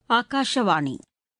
ಆಕಾಶವಾಣಿ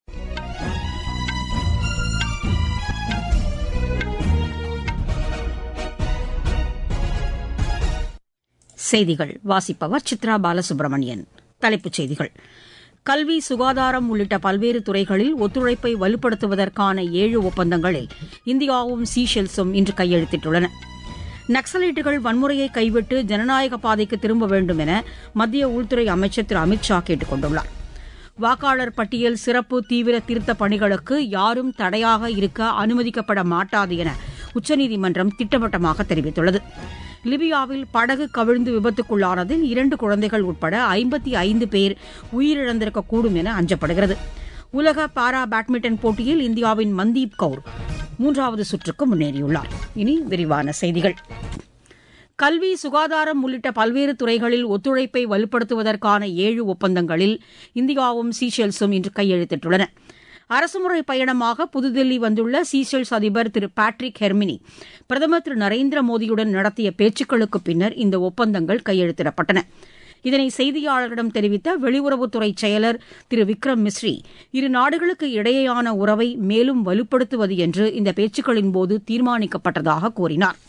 செய்திகள் வாசிப்பவர் சித்ரா பாலசுப்ரமணியன் தலைப்புச் செய்திகள் கல்வி சுகாதாரம் உள்ளிட்ட பல்வேறு துறைகளில் ஒத்துழைப்பை வலுப்படுத்துவதற்கான ஏழு ஒப்பந்தங்களில் இந்தியாவும் சீஷெல்ஸும் இன்று கையெழுத்திட்டுள்ளன நக்சலைட்டுகள் வன்முறையை கைவிட்டு ஜனநாயக பாதைக்கு திரும்ப வேண்டும் என மத்திய உள்துறை அமைச்சர் திரு அமித் ஷா கேட்டுக் கொண்டுள்ளார் வாக்காளர் பட்டியல் சிறப்பு தீவிர திருத்தப் பணிகளுக்கு யாரும் தடையாக இருக்க அனுமதிக்கப்பட மாட்டாது என உச்சநீதிமன்றம் திட்டவட்டமாக தெரிவித்துள்ளது லிபியாவில் படகு கவிழ்ந்து விபத்துக்குள்ளானதில் இரண்டு குழந்தைகள் உட்பட ஐம்பத்தி ஐந்து பேர் உயிரிழந்திருக்கக்கூடும் என அஞ்சப்படுகிறது உலக பாரா பேட்மிண்டன் போட்டியில் இந்தியாவின் மந்தீப் கவுர் மூன்றாவது சுற்றுக்கு முன்னேறியுள்ளார் இனி விரிவான செய்திகள் கல்வி சுகாதாரம் உள்ளிட்ட பல்வேறு துறைகளில் ஒத்துழைப்பை வலுப்படுத்துவதற்கான ஏழு ஒப்பந்தங்களில் இந்தியாவும் சீஷெல்ஸும் இன்று கையெழுத்திட்டுள்ளன அரசுமுறை பயணமாக புதுதில்லி வந்துள்ள சீஷெல்ஸ் அதிபர் திரு பேட்ரிக் ஹெர்மினி பிரதமர் திரு நரேந்திர மோடியுடன் நடத்திய பேச்சுக்களுக்கு பின்னர் இந்த ஒப்பந்தங்கள் கையெழுத்திடப்பட்டன இதனை செய்தியாளர்களிடம் தெரிவித்த வெளியுறவுத்துறை செயலர் திரு விக்ரம் மிஸ்ரி இரு நாடுகளுக்கு இடையேயான உறவை மேலும் வலுப்படுத்துவது என்று இந்த பேச்சுக்களின்போது தீர்மானிக்கப்பட்டதாக கூறினார்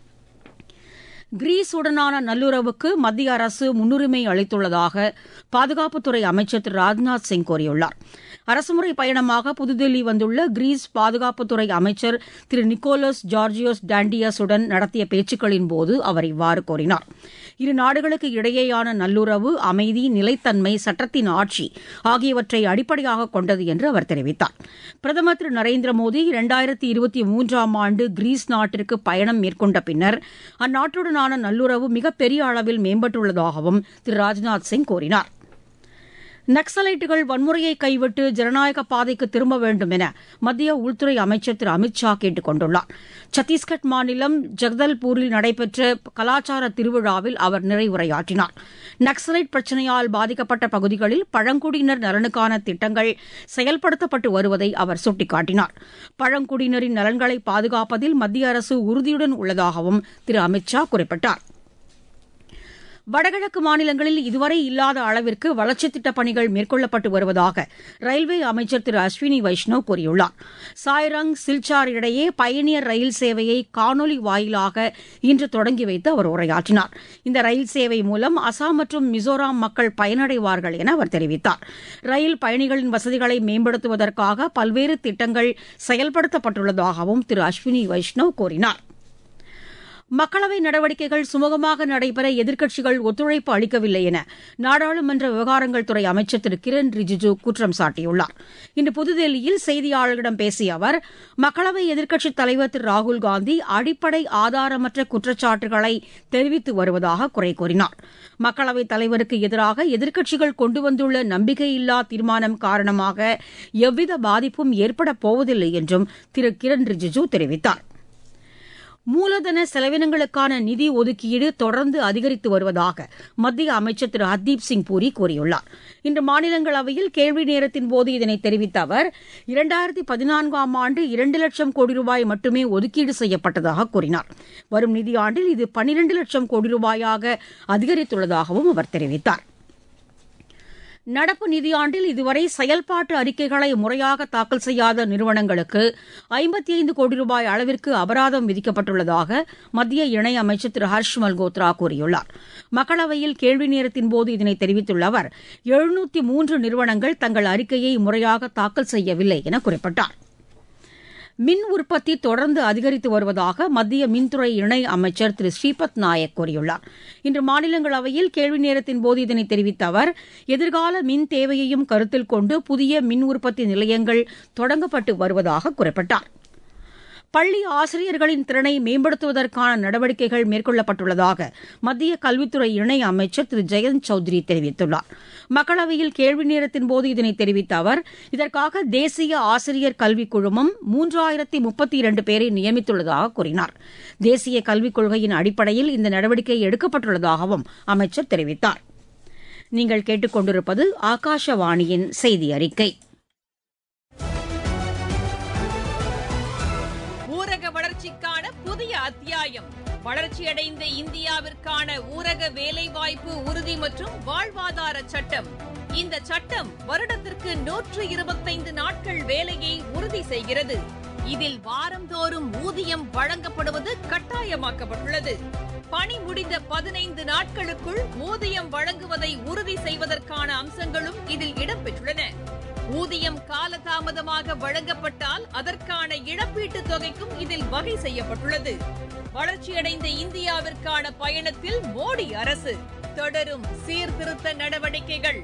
கிரீஸுடனான நல்லுறவுக்கு மத்திய அரசு முன்னுரிமை அளித்துள்ளதாக பாதுகாப்புத்துறை அமைச்சர் திரு ராஜ்நாத் சிங் கூறியுள்ளார் அரசுமுறை பயணமாக புதுதில்லி வந்துள்ள கிரீஸ் பாதுகாப்புத்துறை அமைச்சர் திரு நிக்கோலஸ் ஜார்ஜியோஸ் டாண்டியஸுடன் நடத்திய பேச்சுக்களின்போது அவர் இவ்வாறு கூறினார் இரு நாடுகளுக்கு இடையேயான நல்லுறவு அமைதி நிலைத்தன்மை சட்டத்தின் ஆட்சி ஆகியவற்றை அடிப்படையாக கொண்டது என்று அவர் தெரிவித்தார் பிரதமர் திரு நரேந்திர மோடி இரண்டாயிரத்தி இருபத்தி மூன்றாம் ஆண்டு கிரீஸ் நாட்டிற்கு பயணம் மேற்கொண்ட பின்னர் அந்நாட்டுடனான நல்லுறவு மிகப்பெரிய அளவில் மேம்பட்டுள்ளதாகவும் திரு ராஜ்நாத் சிங் கூறினார் நக்சலைட்டுகள் வன்முறையை கைவிட்டு ஜனநாயக பாதைக்கு திரும்ப வேண்டும் என மத்திய உள்துறை அமைச்சர் திரு அமித் ஷா கேட்டுக் கொண்டுள்ளார் சத்தீஸ்கட் மாநிலம் ஜக்தல்பூரில் நடைபெற்ற கலாச்சார திருவிழாவில் அவர் நிறைவுரையாற்றினார் நக்சலைட் பிரச்சினையால் பாதிக்கப்பட்ட பகுதிகளில் பழங்குடியினர் நலனுக்கான திட்டங்கள் செயல்படுத்தப்பட்டு வருவதை அவர் சுட்டிக்காட்டினார் பழங்குடியினரின் நலன்களை பாதுகாப்பதில் மத்திய அரசு உறுதியுடன் உள்ளதாகவும் திரு அமித் ஷா குறிப்பிட்டார் வடகிழக்கு மாநிலங்களில் இதுவரை இல்லாத அளவிற்கு வளர்ச்சித் திட்டப் பணிகள் மேற்கொள்ளப்பட்டு வருவதாக ரயில்வே அமைச்சர் திரு அஸ்வினி வைஷ்ணவ் கூறியுள்ளார் சாய்ரங் சில்சார் இடையே பயணியர் ரயில் சேவையை காணொலி வாயிலாக இன்று தொடங்கி வைத்து அவர் உரையாற்றினார் இந்த ரயில் சேவை மூலம் அசாம் மற்றும் மிசோராம் மக்கள் பயனடைவார்கள் என அவர் தெரிவித்தார் ரயில் பயணிகளின் வசதிகளை மேம்படுத்துவதற்காக பல்வேறு திட்டங்கள் செயல்படுத்தப்பட்டுள்ளதாகவும் திரு அஸ்வினி வைஷ்ணவ் கூறினார் மக்களவை நடவடிக்கைகள் சுமூகமாக நடைபெற எதிர்க்கட்சிகள் ஒத்துழைப்பு அளிக்கவில்லை என நாடாளுமன்ற விவகாரங்கள் துறை அமைச்சர் திரு கிரண் ரிஜிஜு குற்றம் சாட்டியுள்ளார் இன்று புதுதில்லியில் செய்தியாளர்களிடம் பேசிய அவர் மக்களவை எதிர்க்கட்சித் தலைவர் திரு ராகுல்காந்தி அடிப்படை ஆதாரமற்ற குற்றச்சாட்டுகளை தெரிவித்து வருவதாக குறை கூறினார் மக்களவைத் தலைவருக்கு எதிராக எதிர்க்கட்சிகள் கொண்டு வந்துள்ள நம்பிக்கையில்லா தீர்மானம் காரணமாக எவ்வித பாதிப்பும் ஏற்படப் போவதில்லை என்றும் திரு கிரண் ரிஜிஜு தெரிவித்தாா் மூலதன செலவினங்களுக்கான நிதி ஒதுக்கீடு தொடர்ந்து அதிகரித்து வருவதாக மத்திய அமைச்சர் திரு ஹர்தீப் சிங் பூரி கூறியுள்ளார் இன்று மாநிலங்களவையில் கேள்வி நேரத்தின் போது இதனை தெரிவித்த அவர் இரண்டாயிரத்தி பதினான்காம் ஆண்டு இரண்டு லட்சம் கோடி ரூபாய் மட்டுமே ஒதுக்கீடு செய்யப்பட்டதாக கூறினார் வரும் நிதியாண்டில் இது பனிரண்டு லட்சம் கோடி ரூபாயாக அதிகரித்துள்ளதாகவும் அவர் தெரிவித்தாா் நடப்பு நிதியாண்டில் இதுவரை செயல்பாட்டு அறிக்கைகளை முறையாக தாக்கல் செய்யாத நிறுவனங்களுக்கு ஐம்பத்தி ஐந்து கோடி ரூபாய் அளவிற்கு அபராதம் விதிக்கப்பட்டுள்ளதாக மத்திய இணையமைச்சர் திரு ஹர்ஷ் மல்கோத்ரா கூறியுள்ளார் மக்களவையில் கேள்வி நேரத்தின்போது இதனை தெரிவித்துள்ள அவர் எழுநூத்தி மூன்று நிறுவனங்கள் தங்கள் அறிக்கையை முறையாக தாக்கல் செய்யவில்லை என குறிப்பிட்டார் மின் உற்பத்தி தொடர்ந்து அதிகரித்து வருவதாக மத்திய மின்துறை இணை அமைச்சர் திரு ஸ்ரீபத் நாயக் கூறியுள்ளார் இன்று மாநிலங்களவையில் கேள்வி நேரத்தின் போது இதனை தெரிவித்த அவர் எதிர்கால மின் தேவையையும் கருத்தில் கொண்டு புதிய மின் உற்பத்தி நிலையங்கள் தொடங்கப்பட்டு வருவதாக குறிப்பிட்டார் பள்ளி ஆசிரியர்களின் திறனை மேம்படுத்துவதற்கான நடவடிக்கைகள் மேற்கொள்ளப்பட்டுள்ளதாக மத்திய கல்வித்துறை இணை அமைச்சர் திரு ஜெயந்த் சௌத்ரி தெரிவித்துள்ளார் மக்களவையில் கேள்வி நேரத்தின் போது இதனை தெரிவித்த அவர் இதற்காக தேசிய ஆசிரியர் கல்விக் குழுமம் மூன்றாயிரத்தி முப்பத்தி இரண்டு பேரை நியமித்துள்ளதாக கூறினார் தேசிய கல்விக் கொள்கையின் அடிப்படையில் இந்த நடவடிக்கை எடுக்கப்பட்டுள்ளதாகவும் அமைச்சர் தெரிவித்தார் நீங்கள் கேட்டுக்கொண்டிருப்பது ஆகாஷவாணியின் செய்தி அறிக்கை ஊரக வளர்ச்சிக்கான புதிய அத்தியாயம் வளர்ச்சியடைந்த இந்தியாவிற்கான ஊரக வேலைவாய்ப்பு உறுதி மற்றும் வாழ்வாதார சட்டம் இந்த சட்டம் வருடத்திற்கு நூற்று இருபத்தைந்து நாட்கள் வேலையை உறுதி செய்கிறது இதில் வாரந்தோறும் ஊதியம் வழங்கப்படுவது கட்டாயமாக்கப்பட்டுள்ளது பணி முடிந்த பதினைந்து நாட்களுக்குள் ஊதியம் வழங்குவதை உறுதி செய்வதற்கான அம்சங்களும் இதில் இடம்பெற்றுள்ளன ஊதியம் காலதாமதமாக வழங்கப்பட்டால் அதற்கான இழப்பீட்டுத் தொகைக்கும் இதில் வகை செய்யப்பட்டுள்ளது வளர்ச்சியடைந்த இந்தியாவிற்கான பயணத்தில் மோடி அரசு தொடரும் சீர்திருத்த நடவடிக்கைகள்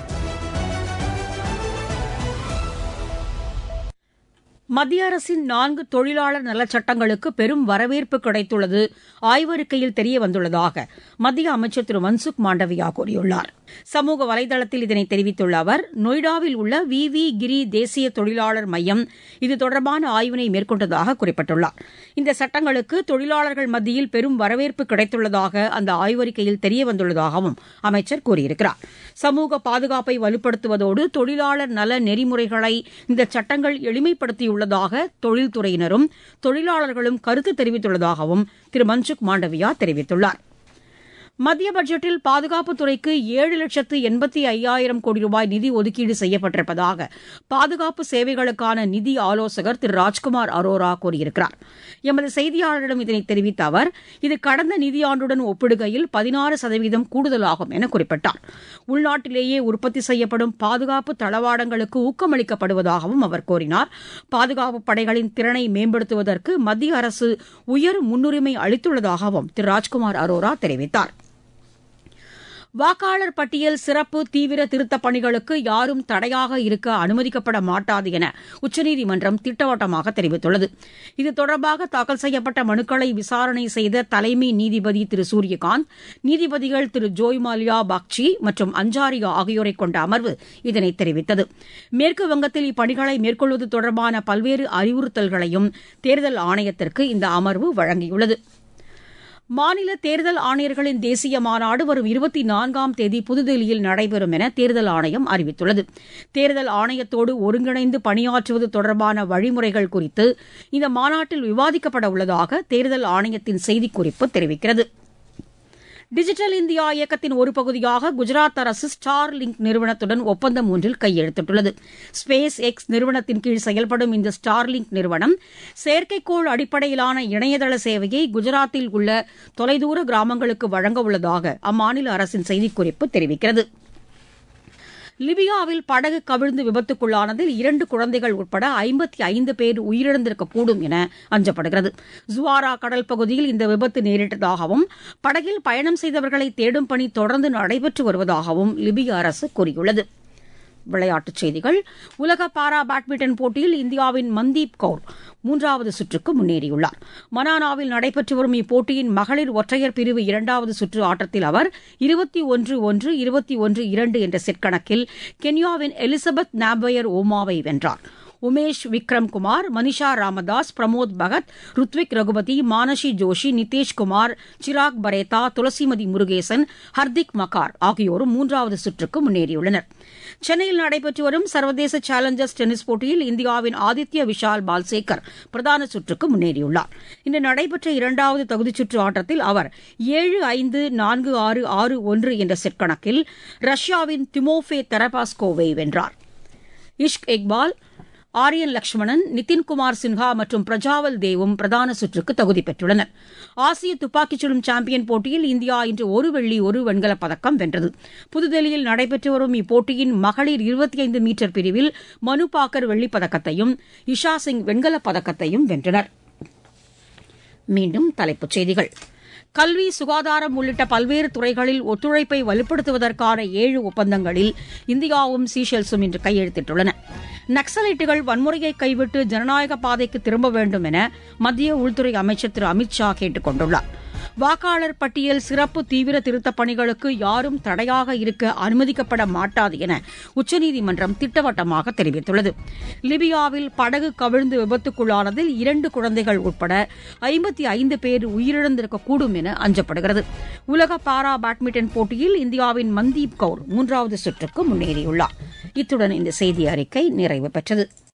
மத்திய அரசின் நான்கு தொழிலாளர் நலச் சட்டங்களுக்கு பெரும் வரவேற்பு கிடைத்துள்ளது ஆய்வறிக்கையில் தெரிய வந்துள்ளதாக மத்திய அமைச்சர் திரு மன்சுக் மாண்டவியா கூறியுள்ளார் சமூக வலைதளத்தில் இதனை தெரிவித்துள்ள அவர் நொய்டாவில் உள்ள வி வி கிரி தேசிய தொழிலாளர் மையம் இது தொடர்பான ஆய்வினை மேற்கொண்டதாக குறிப்பிட்டுள்ளார் இந்த சட்டங்களுக்கு தொழிலாளர்கள் மத்தியில் பெரும் வரவேற்பு கிடைத்துள்ளதாக அந்த ஆய்வறிக்கையில் தெரிய வந்துள்ளதாகவும் அமைச்சர் கூறியிருக்கிறார் சமூக பாதுகாப்பை வலுப்படுத்துவதோடு தொழிலாளர் நல நெறிமுறைகளை இந்த சட்டங்கள் எளிமைப்படுத்தியுள்ளதாக தொழில்துறையினரும் தொழிலாளர்களும் கருத்து தெரிவித்துள்ளதாகவும் திரு மன்சுக் மாண்டவியா தெரிவித்துள்ளார் மத்திய பட்ஜெட்டில் பாதுகாப்புத்துறைக்கு ஏழு லட்சத்து எண்பத்தி ஐயாயிரம் கோடி ரூபாய் நிதி ஒதுக்கீடு செய்யப்பட்டிருப்பதாக பாதுகாப்பு சேவைகளுக்கான நிதி ஆலோசகர் திரு ராஜ்குமார் அரோரா கூறியிருக்கிறார் எமது செய்தியாளரிடம் இதனை தெரிவித்த அவர் இது கடந்த நிதியாண்டுடன் ஒப்பிடுகையில் பதினாறு சதவீதம் கூடுதலாகும் என குறிப்பிட்டார் உள்நாட்டிலேயே உற்பத்தி செய்யப்படும் பாதுகாப்பு தளவாடங்களுக்கு ஊக்கமளிக்கப்படுவதாகவும் அவர் கூறினார் பாதுகாப்பு படைகளின் திறனை மேம்படுத்துவதற்கு மத்திய அரசு உயர் முன்னுரிமை அளித்துள்ளதாகவும் திரு ராஜ்குமார் அரோரா தெரிவித்தார் வாக்காளர் பட்டியல் சிறப்பு தீவிர திருத்தப் பணிகளுக்கு யாரும் தடையாக இருக்க அனுமதிக்கப்பட மாட்டாது என உச்சநீதிமன்றம் திட்டவட்டமாக தெரிவித்துள்ளது இது தொடர்பாக தாக்கல் செய்யப்பட்ட மனுக்களை விசாரணை செய்த தலைமை நீதிபதி திரு சூரியகாந்த் நீதிபதிகள் திரு ஜோய் மாலியா பாக்சி மற்றும் அஞ்சாரியா ஆகியோரை கொண்ட அமர்வு இதனை தெரிவித்தது மேற்கு வங்கத்தில் இப்பணிகளை மேற்கொள்வது தொடர்பான பல்வேறு அறிவுறுத்தல்களையும் தேர்தல் ஆணையத்திற்கு இந்த அமர்வு வழங்கியுள்ளது மாநில தேர்தல் ஆணையர்களின் தேசிய மாநாடு வரும் இருபத்தி நான்காம் தேதி புதுதில்லியில் நடைபெறும் என தேர்தல் ஆணையம் அறிவித்துள்ளது தேர்தல் ஆணையத்தோடு ஒருங்கிணைந்து பணியாற்றுவது தொடர்பான வழிமுறைகள் குறித்து இந்த மாநாட்டில் விவாதிக்கப்பட உள்ளதாக தேர்தல் ஆணையத்தின் செய்திக்குறிப்பு தெரிவிக்கிறது டிஜிட்டல் இந்தியா இயக்கத்தின் ஒரு பகுதியாக குஜராத் அரசு ஸ்டார் லிங்க் நிறுவனத்துடன் ஒப்பந்தம் ஒன்றில் கையெழுத்திட்டுள்ளது ஸ்பேஸ் எக்ஸ் நிறுவனத்தின் கீழ் செயல்படும் இந்த ஸ்டார் லிங்க் நிறுவனம் செயற்கைக்கோள் அடிப்படையிலான இணையதள சேவையை குஜராத்தில் உள்ள தொலைதூர கிராமங்களுக்கு வழங்க உள்ளதாக அம்மாநில அரசின் செய்திக்குறிப்பு தெரிவிக்கிறது லிபியாவில் படகு கவிழ்ந்து விபத்துக்குள்ளானதில் இரண்டு குழந்தைகள் உட்பட ஐம்பத்தி ஐந்து பேர் உயிரிழந்திருக்கக்கூடும் என அஞ்சப்படுகிறது ஜுவாரா கடல் பகுதியில் இந்த விபத்து நேரிட்டதாகவும் படகில் பயணம் செய்தவர்களை தேடும் பணி தொடர்ந்து நடைபெற்று வருவதாகவும் லிபிய அரசு கூறியுள்ளது விளையாட்டுச் செய்திகள் உலக பாரா பேட்மிண்டன் போட்டியில் இந்தியாவின் மந்தீப் கவுர் மூன்றாவது சுற்றுக்கு முன்னேறியுள்ளார் மனானாவில் நடைபெற்று வரும் இப்போட்டியின் மகளிர் ஒற்றையர் பிரிவு இரண்டாவது சுற்று ஆட்டத்தில் அவர் இருபத்தி ஒன்று ஒன்று இருபத்தி ஒன்று இரண்டு என்ற செட் கணக்கில் கென்யாவின் எலிசபெத் நாபயர் ஓமாவை வென்றார் உமேஷ் விக்ரம் குமார் மனிஷா ராமதாஸ் பிரமோத் பகத் ருத்விக் ரகுபதி மானஷி ஜோஷி நிதேஷ் குமார் சிராக் பரேதா துளசிமதி முருகேசன் ஹர்திக் மகார் ஆகியோரும் மூன்றாவது சுற்றுக்கு முன்னேறியுள்ளனர் சென்னையில் நடைபெற்று வரும் சர்வதேச சேலஞ்சர்ஸ் டென்னிஸ் போட்டியில் இந்தியாவின் ஆதித்ய விஷால் பால்சேகர் பிரதான சுற்றுக்கு முன்னேறியுள்ளார் இன்று நடைபெற்ற இரண்டாவது தகுதிச்சுற்று ஆட்டத்தில் அவர் ஏழு ஐந்து நான்கு ஆறு ஆறு ஒன்று என்ற செட் கணக்கில் ரஷ்யாவின் திமோஃபே தெரபாஸ்கோவை வென்றார் இஷ்க் இக்பால் ஆரியன் லட்சுமணன் நிதின்குமார் சின்ஹா மற்றும் பிரஜாவல் தேவும் பிரதான சுற்றுக்கு தகுதி பெற்றுள்ளனர் ஆசிய துப்பாக்கிச் சுடும் சாம்பியன் போட்டியில் இந்தியா இன்று ஒரு வெள்ளி ஒரு வெண்கலப் பதக்கம் வென்றது புதுதில்லியில் நடைபெற்று வரும் இப்போட்டியின் மகளிர் இருபத்தி ஐந்து மீட்டர் பிரிவில் மனு பாக்கர் வெள்ளிப் பதக்கத்தையும் இஷா சிங் வெண்கலப் பதக்கத்தையும் வென்றனர் மீண்டும் தலைப்புச் செய்திகள் கல்வி சுகாதாரம் உள்ளிட்ட பல்வேறு துறைகளில் ஒத்துழைப்பை வலுப்படுத்துவதற்கான ஏழு ஒப்பந்தங்களில் இந்தியாவும் சீஷெல்ஸும் இன்று கையெழுத்திட்டுள்ளன நக்சலைட்டுகள் வன்முறையை கைவிட்டு ஜனநாயக பாதைக்கு திரும்ப வேண்டும் என மத்திய உள்துறை அமைச்சர் திரு அமித் ஷா கேட்டுக் கொண்டுள்ளார் வாக்காளர் பட்டியல் சிறப்பு தீவிர திருத்தப் பணிகளுக்கு யாரும் தடையாக இருக்க அனுமதிக்கப்பட மாட்டாது என உச்சநீதிமன்றம் திட்டவட்டமாக தெரிவித்துள்ளது லிபியாவில் படகு கவிழ்ந்து விபத்துக்குள்ளானதில் இரண்டு குழந்தைகள் உட்பட ஐம்பத்தி ஐந்து பேர் உயிரிழந்திருக்கக்கூடும் என அஞ்சப்படுகிறது உலக பாரா பேட்மிண்டன் போட்டியில் இந்தியாவின் மந்தீப் கவுர் மூன்றாவது சுற்றுக்கு முன்னேறியுள்ளார் இத்துடன் இந்த செய்தி அறிக்கை நிறைவு பெற்றது